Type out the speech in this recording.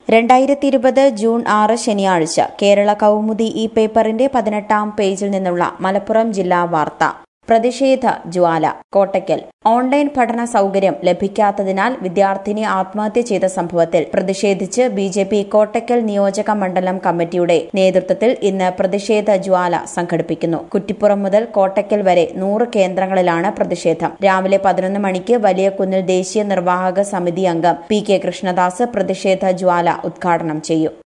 രണ്ടായിരത്തി ഇരുപത് ജൂൺ ആറ് ശനിയാഴ്ച കേരള കൗമുദി ഈ പേപ്പറിന്റെ പതിനെട്ടാം പേജിൽ നിന്നുള്ള മലപ്പുറം ജില്ലാ വാർത്ത പ്രതിഷേധ ജ്വാല കോട്ടയ്ക്കൽ ഓൺലൈൻ പഠന സൗകര്യം ലഭിക്കാത്തതിനാൽ വിദ്യാർത്ഥിനി ആത്മഹത്യ ചെയ്ത സംഭവത്തിൽ പ്രതിഷേധിച്ച് ബി ജെ പി കോട്ടയ്ക്കൽ നിയോജക മണ്ഡലം കമ്മിറ്റിയുടെ നേതൃത്വത്തിൽ ഇന്ന് പ്രതിഷേധ ജ്വാല സംഘടിപ്പിക്കുന്നു കുറ്റിപ്പുറം മുതൽ കോട്ടയ്ക്കൽ വരെ നൂറ് കേന്ദ്രങ്ങളിലാണ് പ്രതിഷേധം രാവിലെ പതിനൊന്ന് മണിക്ക് വലിയ കുന്നിൽ ദേശീയ നിർവാഹക സമിതി അംഗം പി കെ കൃഷ്ണദാസ് പ്രതിഷേധ ജ്വാല ഉദ്ഘാടനം ചെയ്യും